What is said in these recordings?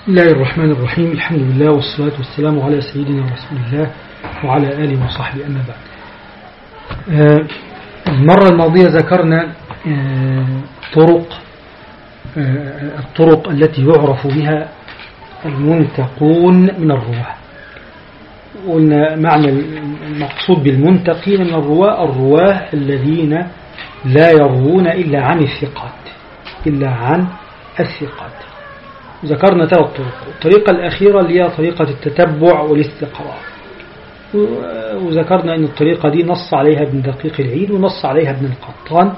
الله الرحمن الرحيم الحمد لله والصلاة والسلام على سيدنا رسول الله وعلى آله وصحبه أما بعد آه، المرة الماضية ذكرنا آه، طرق آه، الطرق التي يعرف بها المنتقون من الرواة قلنا معنى المقصود بالمنتقين من الرواة الرواة الذين لا يروون إلا عن الثقات إلا عن الثقات ذكرنا ثلاث طرق الطريقة الأخيرة اللي هي طريقة التتبع والاستقراء وذكرنا أن الطريقة دي نص عليها ابن دقيق العيد ونص عليها ابن القطان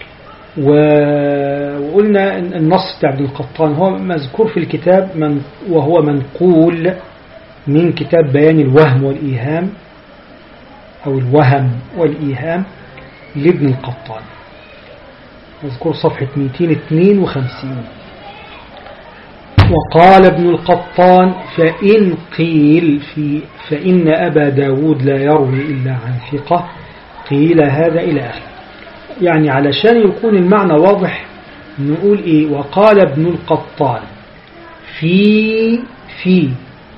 وقلنا أن النص بتاع ابن القطان هو مذكور في الكتاب من وهو منقول من كتاب بيان الوهم والإيهام أو الوهم والإيهام لابن القطان مذكور صفحة 252 وقال ابن القطان فإن قيل في فإن أبا داود لا يروي إلا عن ثقة قيل هذا إلى آخر يعني علشان يكون المعنى واضح نقول إيه وقال ابن القطان في في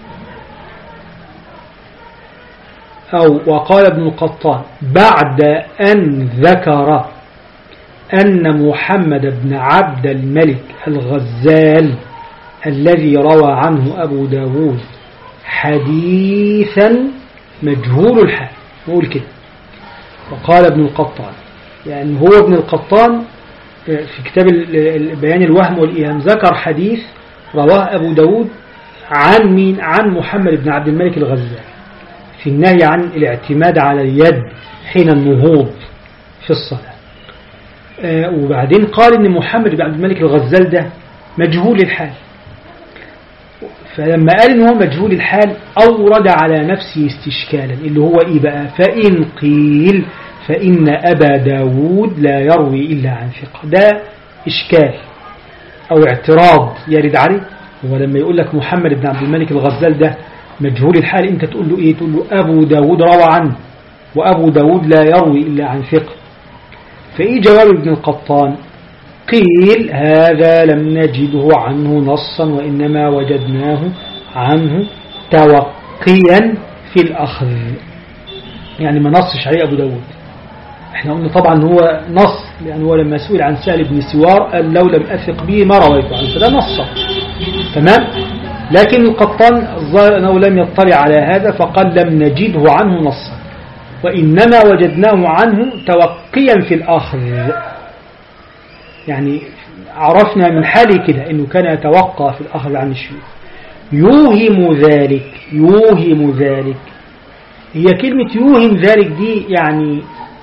أو وقال ابن القطان بعد أن ذكر أن محمد بن عبد الملك الغزال الذي روى عنه أبو داود حديثا مجهول الحال نقول كده وقال ابن القطان يعني هو ابن القطان في كتاب بيان الوهم والإيهام ذكر حديث رواه أبو داود عن مين عن محمد بن عبد الملك الغزال في النهي عن الاعتماد على اليد حين النهوض في الصلاة وبعدين قال ان محمد بن عبد الملك الغزال ده مجهول الحال فلما قال ان هو مجهول الحال أورد على نفسه استشكالا اللي هو إيه بقى فإن قيل فإن أبا داود لا يروي إلا عن ثقة ده إشكال أو اعتراض يرد عليه هو لما يقول لك محمد بن عبد الملك الغزال ده مجهول الحال انت تقول له ايه تقول له أبو داود روى عنه وأبو داود لا يروي إلا عن ثقة فإيه جواب ابن القطان قيل هذا لم نجده عنه نصا وإنما وجدناه عنه توقيا في الأخذ يعني ما نصش عليه أبو داود احنا قلنا طبعا هو نص لأن هو لما سئل عن سهل بن سوار قال لو لم أثق به ما رويته عنه فده نص تمام لكن القطان الظاهر أنه لم يطلع على هذا فقال لم نجده عنه نصا وإنما وجدناه عنه توقيا في الآخر يعني عرفنا من حاله كده أنه كان يتوقع في الأخذ عن الشيوخ يوهم ذلك يوهم ذلك هي كلمة يوهم ذلك دي يعني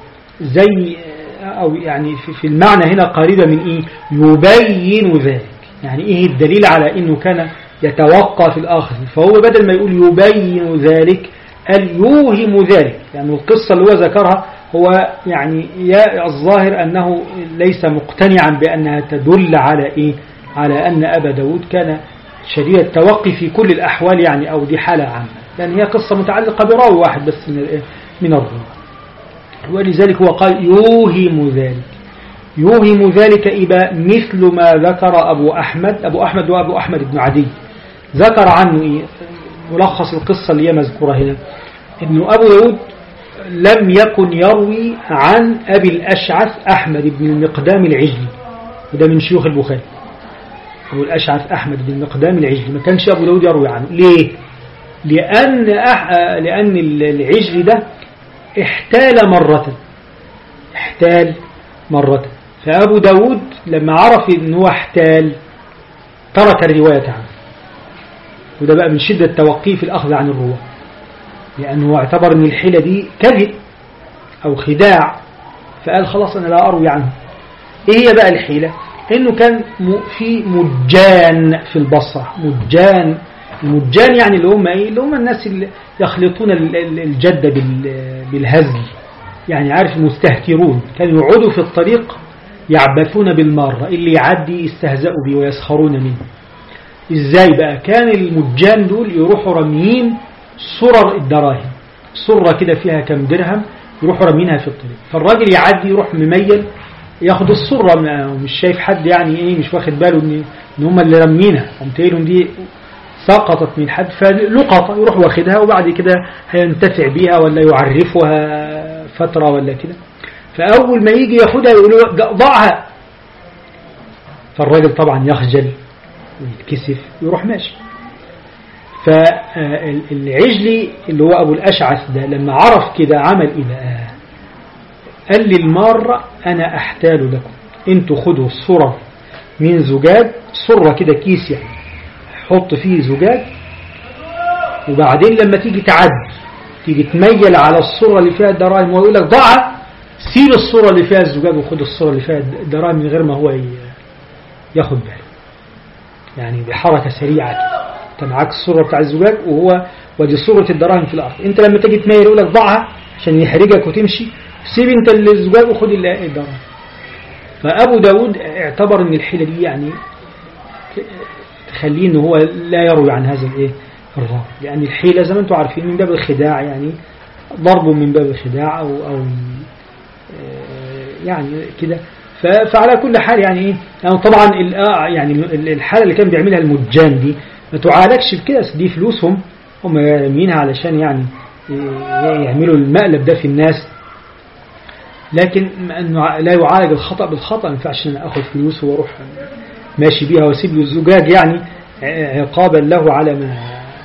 زي أو يعني في المعنى هنا قريبة من إيه يبين ذلك يعني إيه الدليل على أنه كان يتوقع في الآخر فهو بدل ما يقول يبين ذلك قال يوهم ذلك يعني القصة اللي هو ذكرها هو يعني يا الظاهر أنه ليس مقتنعا بأنها تدل على إيه على أن أبا داود كان شديد التوقي في كل الأحوال يعني أو دي حالة عامة لأن هي قصة متعلقة براوي واحد بس من من الروم ولذلك هو قال يوهم ذلك يوهم ذلك إبا مثل ما ذكر أبو أحمد أبو أحمد وأبو أحمد بن عدي ذكر عنه إيه ملخص القصة اللي هي مذكورة هنا إنه أبو داود لم يكن يروي عن أبي الأشعث أحمد بن المقدام العجلي وده من شيوخ البخاري أبو الأشعث أحمد بن المقدام العجلي ما كانش أبو داود يروي عنه ليه؟ لأن, أح... لأن العجلي ده احتال مرة احتال مرة فأبو داود لما عرف أنه احتال ترك الرواية عنه وده بقى من شدة توقيه في الأخذ عن الرواة لأنه اعتبر أن الحيلة دي كذب أو خداع فقال خلاص أنا لا أروي عنه إيه هي بقى الحيلة إنه كان في مجان في البصرة مجان المجان يعني اللي هم إيه اللي هم الناس اللي يخلطون الجد بالهزل يعني عارف المستهترون كانوا يقعدوا في الطريق يعبثون بالمارة اللي يعدي يستهزأوا به ويسخرون منه ازاي بقى كان المجان دول يروحوا رميين صرر الدراهم صرة كده فيها كم درهم يروحوا رمينها في الطريق فالراجل يعدي يروح مميل ياخد الصرة ومش شايف حد يعني ايه مش واخد باله ان, إن هم اللي رمينها قمت لهم دي سقطت من حد فلقطة يروح واخدها وبعد كده هينتفع بيها ولا يعرفها فترة ولا كده فأول ما يجي ياخدها يقول له ضعها فالراجل طبعا يخجل ويتكسف يروح ماشي فالعجلي اللي هو أبو الأشعث ده لما عرف كده عمل إيه بقى قال لي المارة أنا أحتال لكم انتوا خدوا الصرة من زجاج صرة كده كيس يعني حط فيه زجاج وبعدين لما تيجي تعدي تيجي تميل على الصورة اللي فيها الدراهم ويقول لك ضعها سيب الصورة اللي فيها الزجاج وخد الصورة اللي فيها الدراهم من غير ما هو ياخد باله يعني بحركة سريعة كده انت معاك الصورة بتاع الزجاج وهو ودي صورة الدراهم في الأرض انت لما تيجي تميل يقول لك ضعها عشان يحرجك وتمشي سيب انت الزجاج وخد الدراهم فأبو داود اعتبر ان الحيلة دي يعني تخليه ان هو لا يروي عن هذا الايه الراوي لأن الحيلة زي ما انتم عارفين من باب الخداع يعني ضرب من باب الخداع أو, أو يعني كده فعلى كل حال يعني ايه يعني طبعا يعني الحالة اللي كان بيعملها المجان دي ما تعالجش بكده دي فلوسهم هم رامينها علشان يعني يعملوا المقلب ده في الناس لكن انه لا يعالج الخطأ بالخطأ ما ينفعش انا اخذ فلوس واروح ماشي بيها واسيب له الزجاج يعني عقابا له على ما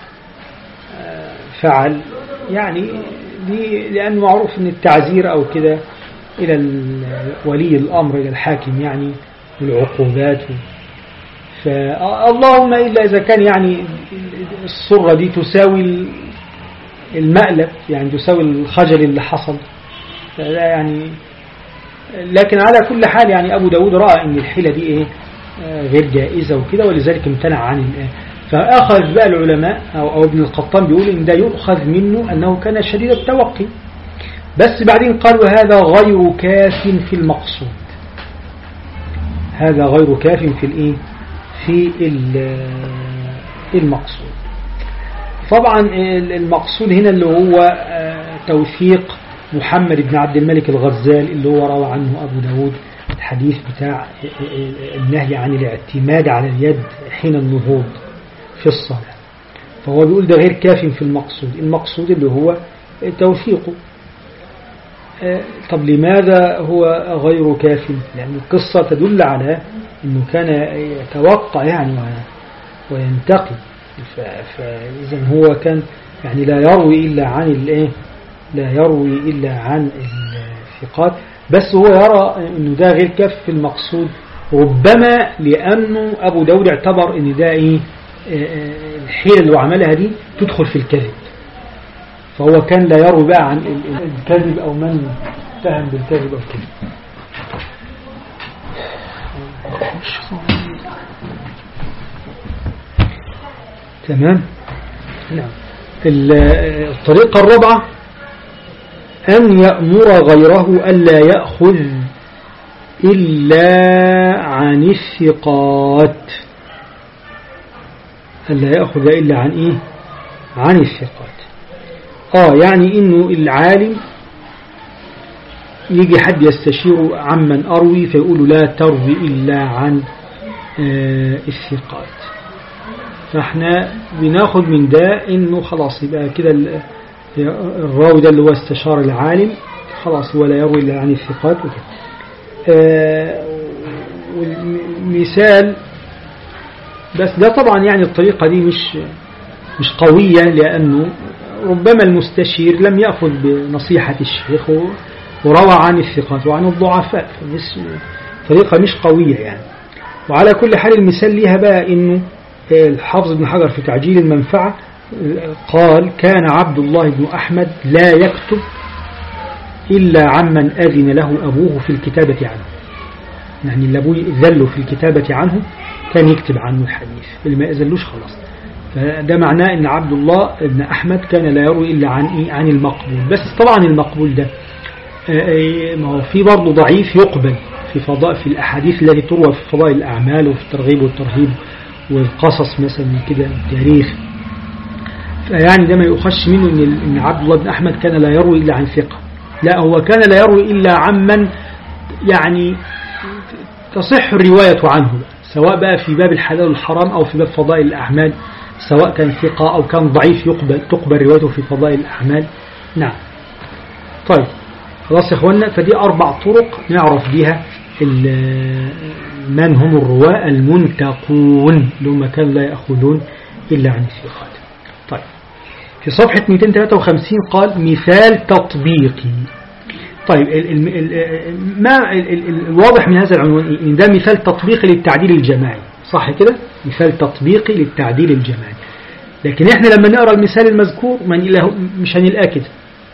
فعل يعني دي لأنه معروف ان التعزير او كده الى ولي الامر الى الحاكم يعني العقوبات فاللهم إلا إذا كان يعني الصرة دي تساوي المقلب يعني تساوي الخجل اللي حصل لا يعني لكن على كل حال يعني أبو داود رأى أن الحيلة دي إيه غير جائزة وكده ولذلك امتنع عن فأخذ بقى العلماء أو, أو ابن القطان بيقول إن ده يؤخذ منه أنه كان شديد التوقي بس بعدين قالوا هذا غير كاف في المقصود هذا غير كاف في الإيه في المقصود طبعا المقصود هنا اللي هو توثيق محمد بن عبد الملك الغزال اللي هو روى عنه أبو داود الحديث بتاع النهي عن الاعتماد على اليد حين النهوض في الصلاة فهو بيقول ده غير كاف في المقصود المقصود اللي هو توثيقه طب لماذا هو غير كاف لأن القصة تدل على أنه كان يتوقع يعني وينتقي فإذا هو كان يعني لا يروي إلا عن الايه لا يروي إلا عن الثقات بس هو يرى أنه ده غير كاف في المقصود ربما لأنه أبو داود اعتبر أن ده إيه الحيلة اللي هو عملها دي تدخل في الكذب فهو كان لا يروي بقى عن الكذب أو من اتهم بالكذب أو كده تمام نعم الطريقة الرابعة أن يأمر غيره ألا يأخذ إلا عن الثقات ألا يأخذ إلا عن إيه عن الثقات آه يعني إنه العالم يجي حد يستشير عمن أروي فيقول لا تروي إلا عن آه الثقات فاحنا بناخد من ده انه خلاص يبقى كده الراوي ده اللي هو استشار العالم خلاص هو لا يروي الا عن الثقات وكده آه والمثال بس ده طبعا يعني الطريقة دي مش مش قوية لأنه ربما المستشير لم يأخذ بنصيحة الشيخ وروى عن الثقات وعن الضعفاء طريقة مش قوية يعني وعلى كل حال المثال ليها بقى انه الحافظ بن حجر في تعجيل المنفعة قال كان عبد الله بن أحمد لا يكتب إلا عمن أذن له أبوه في الكتابة عنه يعني اللي أبوه ذله في الكتابة عنه كان يكتب عنه الحديث اللي ما أذلوش خلاص فده معناه أن عبد الله بن أحمد كان لا يروي إلا عن إيه عن المقبول بس طبعا المقبول ده ما هو في برضه ضعيف يقبل في فضاء في الأحاديث التي تروى في فضائل الأعمال وفي الترغيب والترهيب والقصص مثلا كده التاريخ فيعني ده ما يؤخش منه إن, إن عبد الله بن أحمد كان لا يروي إلا عن ثقة لا هو كان لا يروي إلا عمن يعني تصح الرواية عنه سواء بقى في باب الحلال والحرام أو في باب فضائل الأعمال سواء كان ثقة أو كان ضعيف يقبل تقبل روايته في فضائل الأعمال نعم طيب خلاص يا اخوانا فدي أربع طرق نعرف بها من هم الرواة المنتقون اللي هم كانوا لا يأخذون إلا عن الثقات طيب في صفحة 253 قال مثال تطبيقي طيب ال ال ما ال الواضح من هذا العنوان إن ده مثال تطبيقي للتعديل الجماعي صح كده مثال تطبيقي للتعديل الجماعي لكن احنا لما نقرأ المثال المذكور مش هنلقاه كده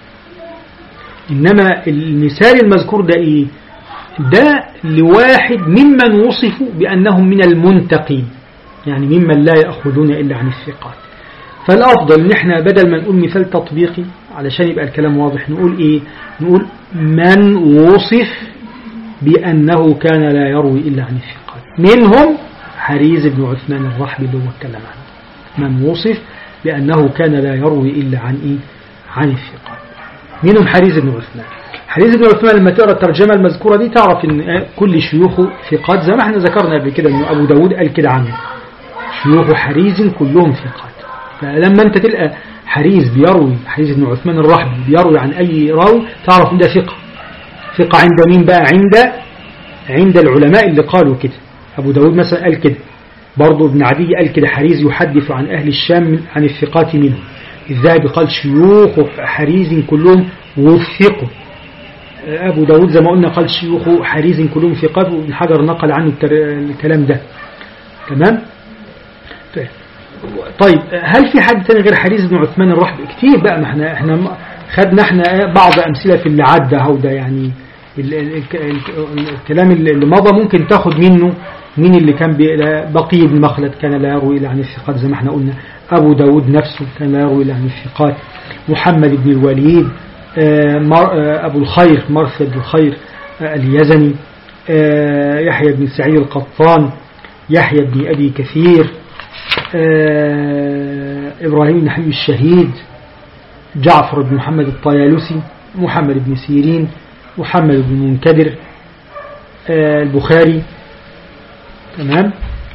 إنما المثال المذكور ده إيه ده لواحد ممن وصفوا بأنهم من المنتقين يعني ممن لا يأخذون إلا عن الثقات فالأفضل إن احنا بدل ما نقول مثال تطبيقي علشان يبقى الكلام واضح نقول إيه نقول من وصف بأنه كان لا يروي إلا عن الثقات منهم حريز بن عثمان الرحبي اللي هو اتكلم عنه من وصف بأنه كان لا يروي إلا عن إيه عن الثقات منهم حريز بن عثمان حريز بن عثمان لما تقرأ الترجمة المذكورة دي تعرف ان كل شيوخه ثقات زي ما احنا ذكرنا قبل كده ان ابو داود قال كده عنه شيوخ حريز كلهم ثقات فلما انت تلقى حريز بيروي حريز بن عثمان الرحبي بيروي عن اي راوي تعرف ان ده ثقة ثقة عند مين بقى عند عند العلماء اللي قالوا كده ابو داود مثلا قال كده برضه ابن عدي قال كده حريز يحدث عن اهل الشام عن الثقات منهم الذهبي قال شيوخ حريز كلهم وثقوا أبو داود زي ما قلنا قال شيوخ حريز كلهم ثقات وابن حجر نقل عنه الكلام ده تمام طيب هل في حد تاني غير حريز بن عثمان الرحب كتير بقى ما احنا احنا خدنا احنا بعض أمثلة في اللي عدى هو ده يعني الكلام اللي مضى ممكن تاخد منه مين اللي كان بقي بن مخلد كان لا يروي إلا عن الثقات زي ما احنا قلنا أبو داود نفسه كان لا يروي إلا عن الثقات محمد بن الوليد أبو الخير مرثد الخير اليزني يحيى بن سعيد القطان يحيى بن أبي كثير إبراهيم بن حبيب الشهيد جعفر بن محمد الطيالسي محمد بن سيرين محمد بن منكدر البخاري تمام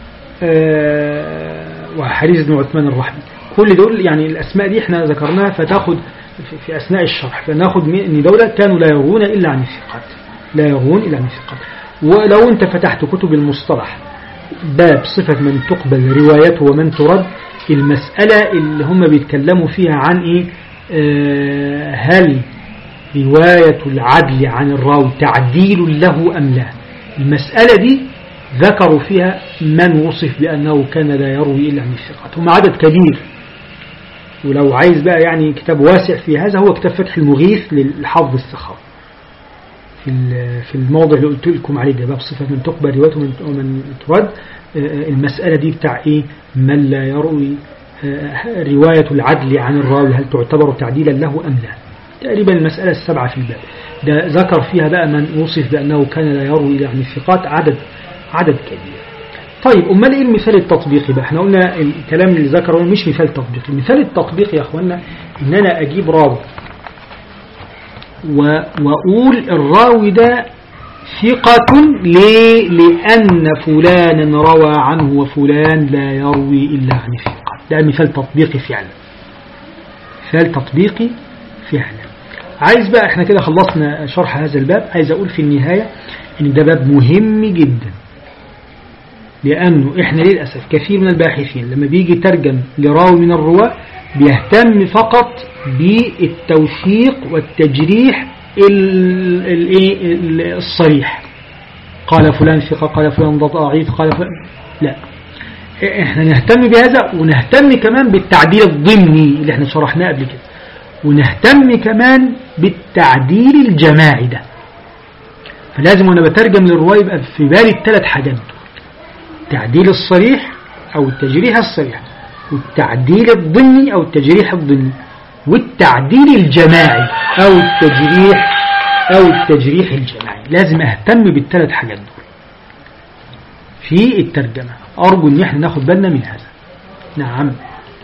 وحريز بن عثمان الرحبي كل دول يعني الأسماء دي احنا ذكرناها فتاخد في أثناء الشرح فناخد أن دولة كانوا لا يروون إلا عن الثقات لا يروون إلا عن الثقات ولو أنت فتحت كتب المصطلح باب صفة من تقبل روايته ومن ترد المسألة اللي هم بيتكلموا فيها عن إيه آه هل رواية العدل عن الراوي تعديل له أم لا المسألة دي ذكروا فيها من وصف بأنه كان لا يروي إلا عن الثقات هم عدد كبير ولو عايز بقى يعني كتاب واسع في هذا هو كتاب فتح المغيث للحافظ السخاوي في في الموضع اللي قلت لكم عليه ده باب صفة من تقبل روايته ومن ترد المسألة دي بتاع ايه من لا يروي رواية العدل عن الراوي هل تعتبر تعديلا له أم لا تقريبا المسألة السبعة في الباب ده ذكر فيها بقى من وصف بأنه كان لا يروي إلى عن الثقات عدد عدد كبير طيب أمال إيه المثال التطبيقي بقى احنا قلنا الكلام اللي ذكره مش مثال تطبيقي المثال التطبيقي يا أخوانا إن أنا أجيب راوي وأقول الراوي ده ثقة ليه لأن فلانا روى عنه وفلان لا يروي إلا عن الثقة ده مثال تطبيقي فعلا مثال تطبيقي فعلا عايز بقى احنا كده خلصنا شرح هذا الباب عايز أقول في النهاية إن ده باب مهم جدا لأنه إحنا للأسف كثير من الباحثين لما بيجي ترجم لراوي من الرواة بيهتم فقط بالتوثيق والتجريح الصريح قال فلان ثقة قال فلان ضعيف قال فلان لا احنا نهتم بهذا ونهتم كمان بالتعديل الضمني اللي احنا شرحناه قبل كده ونهتم كمان بالتعديل الجماعي ده فلازم وانا بترجم للرواية يبقى في بالي الثلاث حاجات دول التعديل الصريح او التجريح الصريح والتعديل الضمني او التجريح الضمني والتعديل الجماعي او التجريح او التجريح الجماعي لازم اهتم بالثلاث حاجات دول في الترجمة ارجو ان احنا ناخد بالنا من هذا نعم